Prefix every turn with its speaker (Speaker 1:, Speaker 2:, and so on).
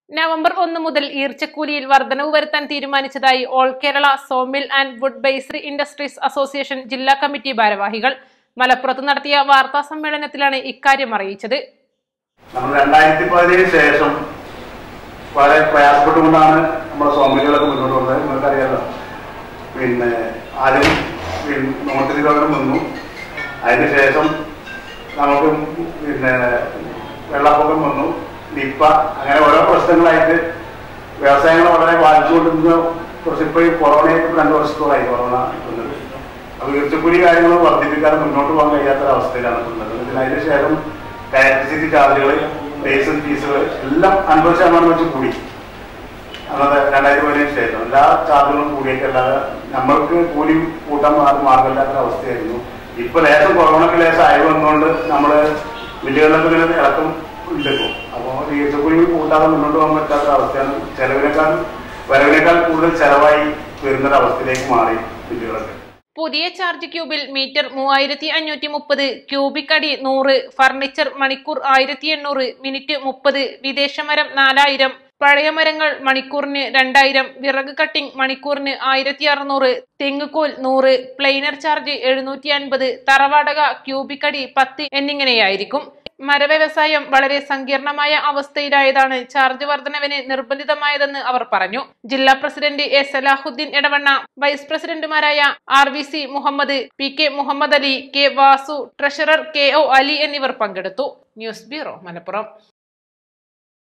Speaker 1: November ഒന്ന് മുതൽ ഈർച്ചക്കൂലിയിൽ വർധനവ് വരുത്താൻ തീരുമാനിച്ചതായി all Kerala sawmill and wood based industries association ജില്ലാ കമ്മിറ്റി ഭാരവാഹികൾ മലപ്പുറത്ത് നടത്തിയ വാർത്താ സമ്മേളനത്തിലാണ് ഇക്കാര്യം അറിയിച്ചത്
Speaker 2: നമ്മൾ രണ്ടായിരത്തി പതിനേഴിന് ശേഷം വളരെ പ്രയാസപ്പെട്ടുകൊണ്ടാണ് നമ്മുടെ സ്വാമികളൊക്കെ മുന്നോട്ട് പോകുന്നത് നിങ്ങൾക്കറിയാലോ പിന്നെ ആദ്യം പിന്നെ നോട്ട് നിരോധനം വന്നു അതിന് ശേഷം നമുക്ക് പിന്നെ വെള്ളപ്പൊക്കം വന്നു നിപ്പ അങ്ങനെ ഓരോ പ്രശ്നങ്ങളായിട്ട് വ്യവസായങ്ങൾ വളരെ ബാധിച്ചുകൊണ്ടിരുന്ന കുറച്ച് ഇപ്പോൾ ഈ കൊറോണയൊക്കെ രണ്ട് വർഷത്തോളായി കൊറോണ വന്നത് അപ്പോൾ ഉയർച്ചക്കൂലി കാര്യങ്ങൾ വർദ്ധിപ്പിക്കാതെ മുന്നോട്ട് പോകാൻ കഴിയാത്തൊരവസ്ഥയിലാണ് ഉള്ളത് ഇതിന് അതിന് ശേഷം ഇലക്ട്രിസിറ്റി ചാർജുകൾ ലൈസൻസ് ഫീസുകൾ എല്ലാം അൻപത് ശതമാനം വെച്ച് കൂടി അന്നത്തെ രണ്ടായിരത്തി പതിനേഴ് ശേഷം എല്ലാ ചാർജുകളും കൂടിയിട്ടല്ലാതെ നമ്മൾക്ക് കൂലി കൂട്ടാൻ മാർ- മാർഗമില്ലാത്ത അവസ്ഥയായിരുന്നു ഇപ്പൊ ലേശം കൊറോണക്ക് ലേശം അയവ് വന്നുകൊണ്ട് നമ്മള് മില്ലുകളിലൊക്കെ ഇങ്ങനെ ഇളക്കം ഉണ്ട് ഇപ്പോൾ അപ്പോൾ ഈച്ചക്കൂലി കൂട്ടാതെ മുന്നോട്ട് പോകാൻ പറ്റാത്ത അവസ്ഥയാണ് ചെലവിനേക്കാൾ വരവിനേക്കാൾ കൂടുതൽ ചെലവായി വരുന്നൊരവസ്ഥയിലേക്ക് മാറി മില്ലുകളൊക്കെ
Speaker 1: പുതിയ ചാർജ് ക്യൂബിൽ മീറ്റർ മൂവായിരത്തി അഞ്ഞൂറ്റി മുപ്പത് ക്യൂബിക് അടി നൂറ് ഫർണിച്ചർ മണിക്കൂർ ആയിരത്തി എണ്ണൂറ് മിനിറ്റ് മുപ്പത് വിദേശമരം നാലായിരം പഴയ മരങ്ങൾ മണിക്കൂറിന് രണ്ടായിരം വിറക് കട്ടിംഗ് മണിക്കൂറിന് ആയിരത്തി അറുന്നൂറ് തെങ്ങുകോൽ നൂറ് പ്ലെയിനർ ചാർജ് എഴുന്നൂറ്റി അൻപത് തറവാടക ക്യൂബിക് അടി പത്ത് എന്നിങ്ങനെയായിരിക്കും മരവ്യവസായം വളരെ സങ്കീർണമായ അവസ്ഥയിലായതാണ് ചാർജ് വർധനവിന് നിർബന്ധിതമായതെന്ന് അവർ പറഞ്ഞു ജില്ലാ president A Salahuddin Edavanna vice പ്രസിഡന്റുമാരായ R V C Muhammad P K Muhammad Ali K Vasu treasurer K O Ali എന്നിവർ പങ്കെടുത്തു ന്യൂസ് ബ്യൂറോ മലപ്പുറം